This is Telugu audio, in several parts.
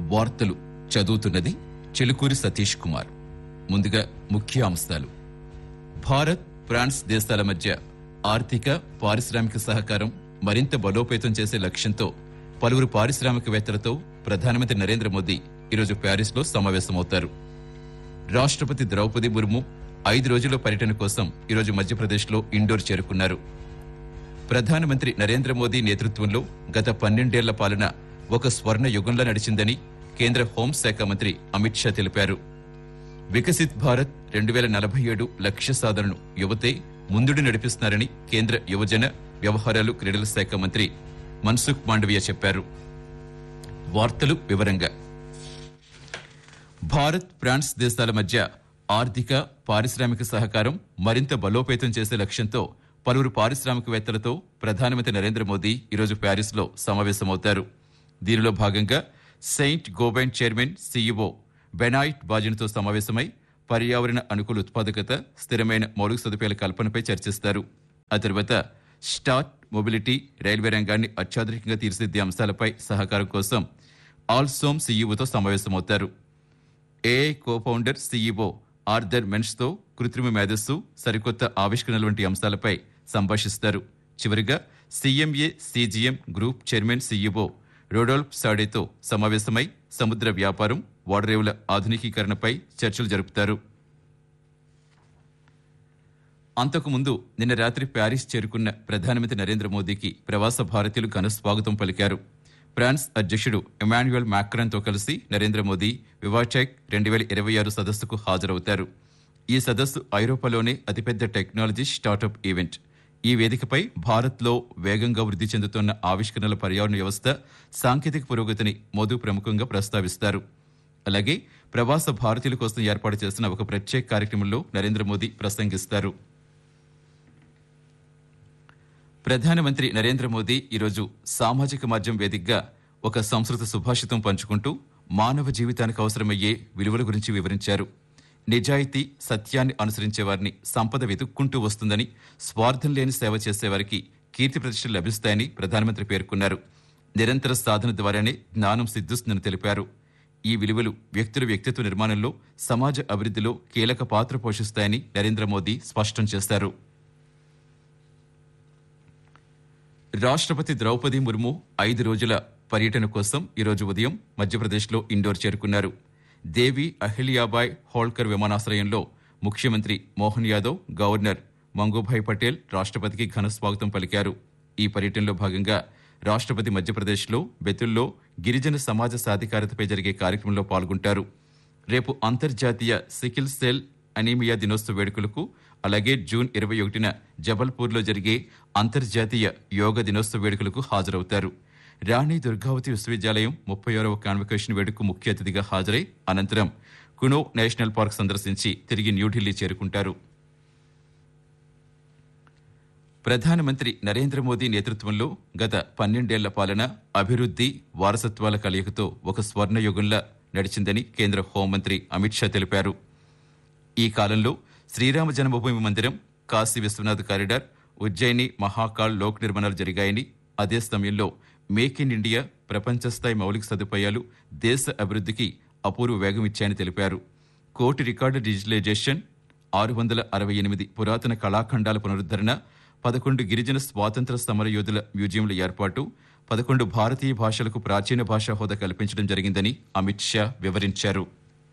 వార్తలు చదువుతున్నది చెలుకూరి సతీష్ కుమార్ ముందుగా ముఖ్య అంశాలు భారత్ ఫ్రాన్స్ దేశాల మధ్య ఆర్థిక పారిశ్రామిక సహకారం మరింత బలోపేతం చేసే లక్ష్యంతో పలువురు పారిశ్రామికవేత్తలతో ప్రధానమంత్రి నరేంద్ర మోదీ ఈరోజు ప్యారిస్ లో సమావేశమవుతారు రాష్ట్రపతి ద్రౌపది ముర్ము ఐదు రోజుల పర్యటన కోసం ఈరోజు మధ్యప్రదేశ్ లో ఇండోర్ చేరుకున్నారు ప్రధానమంత్రి నరేంద్ర మోదీ నేతృత్వంలో గత పన్నెండేళ్ల పాలన ఒక స్వర్ణ యుగంలా నడిచిందని కేంద్ర హోంశాఖ మంత్రి అమిత్ షా తెలిపారు వికసిత్ భారత్ రెండు వేల నలభై ఏడు లక్ష్య సాధనను యువతే ముందుడు నడిపిస్తున్నారని కేంద్ర యువజన వ్యవహారాలు క్రీడల శాఖ మంత్రి మన్సుఖ్ మాండవీయ చెప్పారు వార్తలు వివరంగా భారత్ ఫ్రాన్స్ దేశాల మధ్య ఆర్థిక పారిశ్రామిక సహకారం మరింత బలోపేతం చేసే లక్ష్యంతో పలువురు పారిశ్రామికవేత్తలతో ప్రధానమంత్రి నరేంద్ర మోదీ ఈరోజు ప్యారిస్ లో సమావేశమవుతారు దీనిలో భాగంగా Saint Gobain chairman CEO Benoit బాజిన్తో సమావేశమై పర్యావరణ అనుకూల ఉత్పాదకత స్థిరమైన మౌలిక సదుపాయాల కల్పనపై చర్చిస్తారు ఆ తర్వాత స్టార్ట్ మొబిలిటీ రైల్వే రంగాన్ని అత్యాధునికంగా తీర్చిదిద్దే అంశాలపై సహకారం కోసం ఆల్సోమ్ సీఈఓతో సమావేశమవుతారు AI co founder CEO Arthur మెన్స్తో కృత్రిమ మేధస్సు సరికొత్త ఆవిష్కరణల వంటి అంశాలపై సంభాషిస్తారు చివరిగా CMA CGM group chairman CEO Rodolphe సాడేతో సమావేశమై సముద్ర వ్యాపారం ఓడరేవుల ఆధునికీకరణపై చర్చలు జరుపుతారు అంతకుముందు నిన్న రాత్రి ప్యారిస్ చేరుకున్న ప్రధానమంత్రి నరేంద్ర మోదీకి ప్రవాస భారతీయులు ఘన స్వాగతం పలికారు ఫ్రాన్స్ అధ్యక్షుడు ఎమాన్యుయల్ తో కలిసి నరేంద్ర మోదీ వివాటెక్ రెండు వేల ఇరవై ఆరు సదస్సుకు హాజరవుతారు ఈ సదస్సు ఐరోపాలోనే అతిపెద్ద టెక్నాలజీ స్టార్టప్ ఈవెంట్ ఈ వేదికపై భారత్లో వేగంగా వృద్ధి చెందుతున్న ఆవిష్కరణల పర్యావరణ వ్యవస్థ సాంకేతిక పురోగతిని మోదీ ప్రముఖంగా ప్రస్తావిస్తారు అలాగే ప్రవాస భారతీయుల కోసం ఏర్పాటు చేసిన ఒక ప్రత్యేక కార్యక్రమంలో నరేంద్ర మోదీ ప్రసంగిస్తారు ప్రధానమంత్రి నరేంద్ర మోదీ ఈరోజు సామాజిక మాధ్యమం వేదికగా ఒక సంస్కృత సుభాషితం పంచుకుంటూ మానవ జీవితానికి అవసరమయ్యే విలువల గురించి వివరించారు నిజాయితీ సత్యాన్ని అనుసరించే వారిని సంపద వెతుక్కుంటూ వస్తుందని స్వార్థం లేని సేవ చేసేవారికి కీర్తి ప్రతిష్టలు లభిస్తాయని ప్రధానమంత్రి పేర్కొన్నారు నిరంతర సాధన ద్వారానే జ్ఞానం సిద్ధిస్తుందని తెలిపారు ఈ విలువలు వ్యక్తుల వ్యక్తిత్వ నిర్మాణంలో సమాజ అభివృద్ధిలో కీలక పాత్ర పోషిస్తాయని నరేంద్ర మోదీ స్పష్టం చేశారు రాష్ట్రపతి ద్రౌపది ముర్ము ఐదు రోజుల పర్యటన కోసం ఈరోజు ఉదయం మధ్యప్రదేశ్లో ఇండోర్ చేరుకున్నారు దేవి అహిల్యాబాయ్ హోల్కర్ విమానాశ్రయంలో ముఖ్యమంత్రి మోహన్ యాదవ్ గవర్నర్ మంగూభాయ్ పటేల్ రాష్ట్రపతికి ఘన స్వాగతం పలికారు ఈ పర్యటనలో భాగంగా రాష్ట్రపతి మధ్యప్రదేశ్లో బెతుల్లో గిరిజన సమాజ సాధికారతపై జరిగే కార్యక్రమంలో పాల్గొంటారు రేపు అంతర్జాతీయ సికిల్ సెల్ అనీమియా దినోత్సవ వేడుకలకు అలాగే జూన్ ఇరవై ఒకటిన జబల్పూర్లో జరిగే అంతర్జాతీయ యోగ దినోత్సవ వేడుకలకు హాజరవుతారు రాణి దుర్గావతి విశ్వవిద్యాలయం ముప్పై ఆరవ కాన్వకేషన్ వేడుకకు ముఖ్య అతిథిగా హాజరై అనంతరం కునో నేషనల్ పార్క్ సందర్శించి తిరిగి న్యూఢిల్లీ చేరుకుంటారు ప్రధానమంత్రి నరేంద్ర మోదీ నేతృత్వంలో గత పన్నెండేళ్ల పాలన అభివృద్ధి వారసత్వాల కలయికతో ఒక స్వర్ణయుగంలా నడిచిందని కేంద్ర హోంమంత్రి అమిత్ షా తెలిపారు ఈ కాలంలో శ్రీరామ జన్మభూమి మందిరం కాశీ విశ్వనాథ్ కారిడార్ ఉజ్జయిని మహాకాల్ లోక్ నిర్మాణాలు జరిగాయని అదే సమయంలో మేక్ ఇన్ ఇండియా ప్రపంచ స్థాయి మౌలిక సదుపాయాలు దేశ అభివృద్ధికి అపూర్వ వేగం ఇచ్చాయని తెలిపారు కోటి రికార్డు డిజిటలైజేషన్ ఆరు వందల అరవై ఎనిమిది పురాతన కళాఖండాల పునరుద్ధరణ పదకొండు గిరిజన స్వాతంత్ర సమరయోధుల మ్యూజియంల ఏర్పాటు పదకొండు భారతీయ భాషలకు ప్రాచీన భాషా హోదా కల్పించడం జరిగిందని అమిత్ షా వివరించారు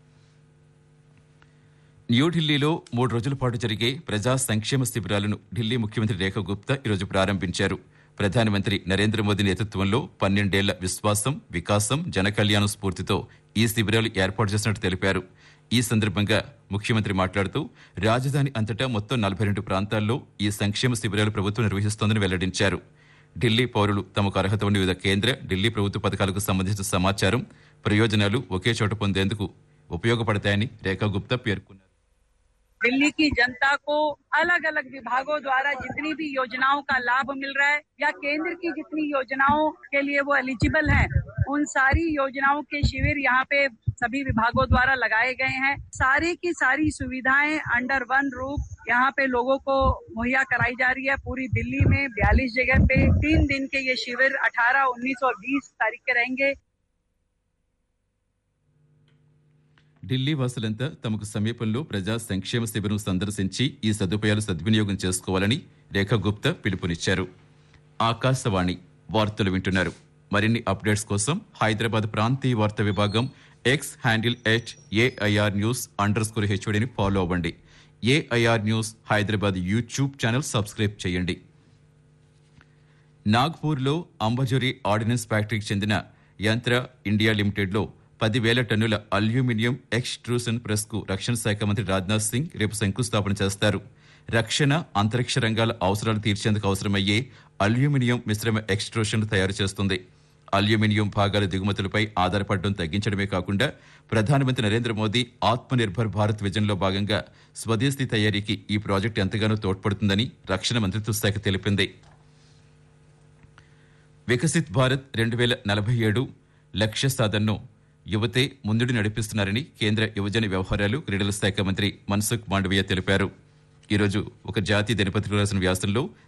న్యూఢిల్లీలో మూడు రోజుల పాటు జరిగే ప్రజా సంక్షేమ శిబిరాలను ఢిల్లీ ముఖ్యమంత్రి రేఖా గుప్తా ఈరోజు ప్రారంభించారు ప్రధానమంత్రి నరేంద్ర మోదీ నేతృత్వంలో పన్నెండేళ్ల విశ్వాసం వికాసం జనకళ్యాణం స్ఫూర్తితో ఈ శిబిరాలు ఏర్పాటు చేసినట్టు తెలిపారు ఈ సందర్భంగా ముఖ్యమంత్రి మాట్లాడుతూ రాజధాని అంతటా మొత్తం నలభై రెండు ప్రాంతాల్లో ఈ సంక్షేమ శిబిరాలు ప్రభుత్వం నిర్వహిస్తోందని వెల్లడించారు ఢిల్లీ పౌరులు తమకు అర్హత ఉన్న వివిధ కేంద్ర ఢిల్లీ ప్రభుత్వ పథకాలకు సంబంధించిన సమాచారం ప్రయోజనాలు ఒకే చోట పొందేందుకు ఉపయోగపడతాయని రేఖా గుప్తా పేర్కొన్నారు दिल्ली की जनता को अलग अलग विभागों द्वारा जितनी भी योजनाओं का लाभ मिल रहा है या केंद्र की जितनी योजनाओं के लिए वो एलिजिबल हैं उन सारी योजनाओं के शिविर यहाँ पे सभी विभागों द्वारा लगाए गए हैं सारी की सारी सुविधाएं अंडर वन रूप यहाँ पे लोगों को मुहैया कराई जा रही है पूरी दिल्ली में बयालीस जगह पे तीन दिन के ये शिविर 18, 19 और 20 तारीख के रहेंगे ఢిల్లీ వాసులంతా తమకు సమీపంలో ప్రజా సంక్షేమ శిబిరం సందర్శించి ఈ సదుపాయాలు సద్వినియోగం చేసుకోవాలని రేఖా గుప్తా పిలుపునిచ్చారు ఆకాశవాణి వార్తలు వింటున్నారు మరిన్ని అప్డేట్స్ కోసం హైదరాబాద్ ప్రాంతీయ వార్తా విభాగం X handle at AIR news under score హెచ్ఓడిని ఫాలో అవ్వండి AIR news Hyderabad YouTube channel subscribe చేయండి నాగ్పూర్లో అంబజోరి ఆర్డినెన్స్ ఫ్యాక్టరీకి చెందిన యంత్ర ఇండియా లిమిటెడ్లో పదివేల టన్నుల అల్యూమినియం ఎక్స్ట్రూషన్ ప్రెస్ కు రక్షణ శాఖ మంత్రి రాజ్నాథ్ సింగ్ రేపు శంకుస్థాపన చేస్తారు రక్షణ అంతరిక్ష రంగాల అవసరాలు తీర్చేందుకు అవసరమయ్యే అల్యూమినియం మిశ్రమ ఎక్స్ట్రూషన్ తయారు చేస్తుంది అల్యూమినియం భాగాల దిగుమతులపై ఆధారపడడం తగ్గించడమే కాకుండా ప్రధానమంత్రి నరేంద్ర మోదీ ఆత్మ నిర్భర్ భారత్ విజన్లో భాగంగా స్వదేశీ తయారీకి ఈ ప్రాజెక్టు ఎంతగానో తోడ్పడుతుందని రక్షణ మంత్రిత్వ శాఖ తెలిపింది వికసిత్ భారత్ రెండు వేల నలభై ఏడు లక్ష్య సాధనను యువతే ముందుడు నడిపిస్తున్నారని కేంద్ర యువజన వ్యవహారాలు క్రీడల శాఖ మంత్రి మన్సుఖ్ మాండవీయ తెలిపారు ఈరోజు ఒక జాతీయ దినపత్రిక రాసిన వ్యాసంలో